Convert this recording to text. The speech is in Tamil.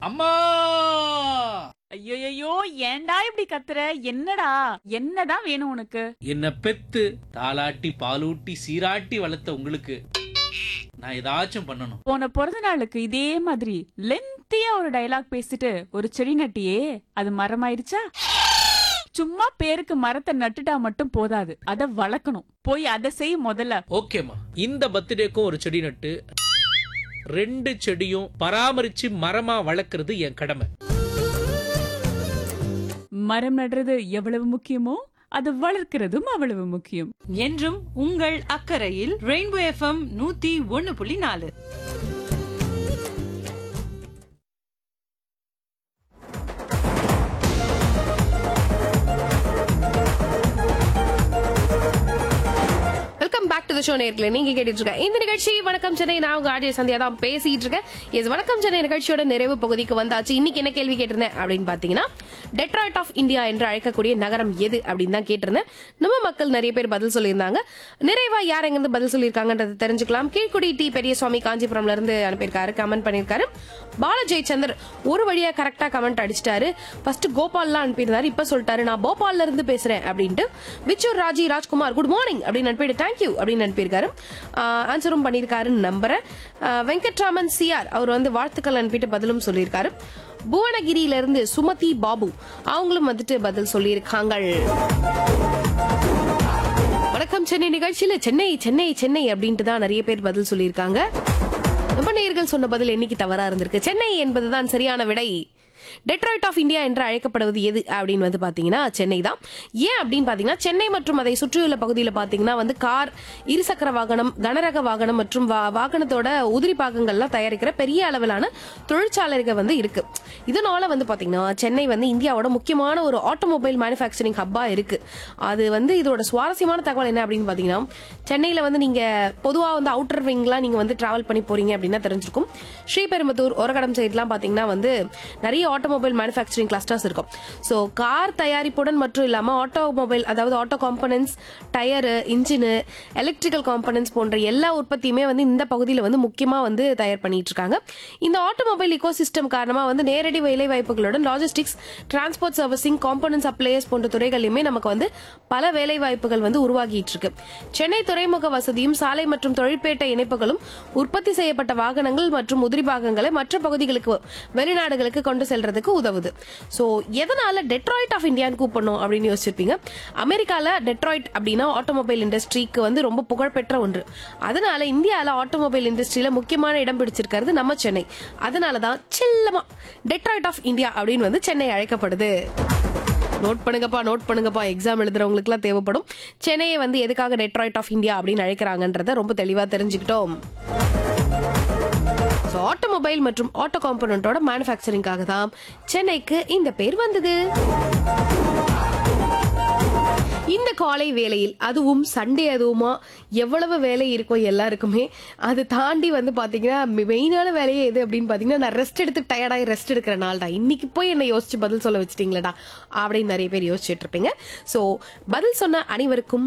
அம்மா ஐயோ ஏன்டா இப்படி கத்துற என்னடா என்னதான் வேணும் உனக்கு என்ன பெத்து தாளாட்டி பாலூட்டி சீராட்டி வளர்த்த உங்களுக்கு நான் ஏதாச்சும் பண்ணணும் போன பிறந்த நாளுக்கு இதே மாதிரி லென்த்தியா ஒரு டயலாக் பேசிட்டு ஒரு செடி நட்டியே அது மரமாயிருச்சா சும்மா பேருக்கு மரத்தை நட்டுட்டா மட்டும் போதாது அத வளர்க்கணும் போய் அதை செய் முதல்ல ஓகேம்மா இந்த பர்த்டேக்கும் ஒரு செடி நட்டு ரெண்டு செடியும் பராமரிச்சு மரமா வளர்க்கறது என் கடமை மரம் நடுறது எவ்வளவு முக்கியமோ அது வளர்க்கிறதும் அவ்வளவு முக்கியம் என்றும் உங்கள் அக்கறையில் ரெயின்போ எஃப்எம் நூத்தி ஒன்னு புள்ளி நாலு welcome back to the show நேர்களை நீங்க கேட்டுட்டு இருக்க இந்த நிகழ்ச்சி வணக்கம் சென்னை நான் உங்க ஆர்ஜே சந்தியா தான் பேசிட்டு இருக்கேன் எஸ் வணக்கம் சென்னை நிகழ்ச்சியோட நிறைவு பகுதிக்கு வந்தாச்சு இன்னைக்கு என்ன கேள்வி கேட்டிருந்தேன் அப்படின்னு பாத்தீங்கன்னா டெட்ராய்ட் ஆஃப் இந்தியா என்று அழைக்கக்கூடிய நகரம் எது அப்படின்னு தான் கேட்டிருந்தேன் நம்ம மக்கள் நிறைய பேர் பதில் சொல்லியிருந்தாங்க நிறைவா யார் எங்கிருந்து பதில் சொல்லியிருக்காங்கன்றது தெரிஞ்சுக்கலாம் கீழ்குடி டி பெரியசுவாமி காஞ்சிபுரம்ல இருந்து அனுப்பியிருக்காரு கமெண்ட் பண்ணியிருக்காரு பாலஜெயச்சந்தர் ஒரு வழியா கரெக்டா கமெண்ட் அடிச்சிட்டாரு ஃபர்ஸ்ட் கோபால்லாம் அனுப்பியிருந்தாரு இப்ப சொல்லிட்டாரு நான் போபால்ல இருந்து பேசுறேன் அப்படின்ட்டு விச்சூர் ராஜி ராஜ்குமார் குட் மார்னிங் அப்படின்னு அனுப்பிட்டு தேங்க்யூ அப்படின்னு அனுப்பியிருக்காரு ஆன்சரும் பண்ணியிருக்காருன்னு நம்புறேன் ஆஹ் வெங்கட்ராமன் சிஆர் அவர் வந்து வாழ்த்துக்கள் அனுப்பிட்டு பதிலும் சொல்லியிருக்காரு புவனகிரியில இருந்து சுமதி பாபு அவங்களும் வந்துட்டு பதில் சொல்லியிருக்காங்க வணக்கம் சென்னை நிகழ்ச்சியில சென்னை சென்னை சென்னை அப்படின்ட்டு தான் நிறைய பேர் பதில் சொல்லியிருக்காங்க ரொம்ப நேயர்கள் சொன்ன பதில் என்னைக்கு தவறா இருந்திருக்கு சென்னை என்பதுதான் சரியான விடை டெட்ராய்ட் ஆஃப் இந்தியா என்று அழைக்கப்படுவது எது அப்படின்னு வந்து பாத்தீங்கன்னா சென்னை தான் ஏன் அப்படின்னு பாத்தீங்கன்னா சென்னை மற்றும் அதை சுற்றியுள்ள பகுதியில் பாத்தீங்கன்னா வந்து கார் இருசக்கர வாகனம் கனரக வாகனம் மற்றும் வா- வாகனத்தோட உதிரி பாகங்கள்லாம் தயாரிக்கிற பெரிய அளவிலான தொழிற்சாலைகள் வந்து இருக்கு இதனால வந்து பாத்தீங்கன்னா சென்னை வந்து இந்தியாவோட முக்கியமான ஒரு ஆட்டோமொபைல் மேனுஃபேக்சரிங் ஹப்பா இருக்கு அது வந்து இதோட சுவாரஸ்யமான தகவல் என்ன அப்படின்னு பாத்தீங்கன்னா சென்னையில வந்து நீங்க பொதுவா வந்து அவுட்டர் விங்லாம் நீங்க வந்து டிராவல் பண்ணி போறீங்க அப்படின்னா தெரிஞ்சிருக்கும் ஸ்ரீபெரும்புத்தூர் ஒரகடம் சைட்லாம் பாத்தீங்கன்னா வந்து நிறைய ஆட்டோமொபைல் மேனுஃபேக்சரிங் கிளஸ்டர்ஸ் இருக்கும் ஸோ கார் தயாரிப்புடன் மட்டும் இல்லாம ஆட்டோமொபைல் அதாவது auto components tyre engine electrical components போன்ற எல்லா உற்பத்தியுமே வந்து இந்த பகுதியில் வந்து முக்கியமா வந்து தயார் பண்ணிட்டு இருக்காங்க இந்த ஆட்டோமொபைல் இக்கோ சிஸ்டம் காரணமா வந்து நேரடி வேலை வாய்ப்புகளுடன் logistics transport servicing component suppliers போன்ற துறைகளிலுமே நமக்கு வந்து பல வேலை வாய்ப்புகள் வந்து உருவாகிட்டு இருக்கு சென்னை துறைமுக வசதியும் சாலை மற்றும் தொழிற்பேட்டை இணைப்புகளும் உற்பத்தி செய்யப்பட்ட வாகனங்கள் மற்றும் உதிரி பாகங்களை மற்ற பகுதிகளுக்கு வெளிநாடுகளுக்கு கொண்டு செல்றதுக்கு உதவுது சோ எதனால டெட்ராய்ட் ஆஃப் இந்தியான்னு கூப்பிடணும் அப்படின்னு யோசிச்சிருப்பீங்க அமெரிக்கால டெட்ராய்ட் அப்படின்னா ஆட்டோமொபைல் இண்டஸ்ட்ரிக்கு வந்து ரொம்ப புகழ்பெற்ற ஒன்று அதனால இந்தியால ஆட்டோமொபைல் இண்டஸ்ட்ரியில முக்கியமான இடம் பிடிச்சிருக்கிறது நம்ம சென்னை அதனாலதான் செல்லமா டெட்ராய்ட் ஆஃப் இந்தியா அப்படின்னு வந்து சென்னை அழைக்கப்படுது நோட் பண்ணுங்கப்பா நோட் பண்ணுங்கப்பா எக்ஸாம் எழுதுறவங்களுக்குலாம் தேவைப்படும் சென்னையை வந்து எதுக்காக டெட்ராய்ட் ஆஃப் இந்தியா அப்படின்னு அழைக்கிறாங்கன்றத ரொம்ப தெளிவா தெரிஞ்சுக்கிட்டோம் ஸோ ஆட்டோமொபைல் மற்றும் ஆட்டோ காம்பனண்டோட மேனுஃபேக்சரிங்காக தான் சென்னைக்கு இந்த பேர் வந்தது இந்த காலை வேளையில் அதுவும் சண்டே அதுவுமா எவ்வளவு வேலை இருக்கும் எல்லாருக்குமே அது தாண்டி வந்து பாத்தீங்கன்னா மெயினான வேலையே எது அப்படின்னு பாத்தீங்கன்னா நான் ரெஸ்ட் எடுத்து டயர்டாகி ரெஸ்ட் எடுக்கிற நாள் தான் இன்னைக்கு போய் என்ன யோசிச்சு பதில் சொல்ல வச்சிட்டீங்களடா அப்படின்னு நிறைய பேர் யோசிச்சுட்டு இருப்பீங்க ஸோ பதில் சொன்ன அனைவருக்கும்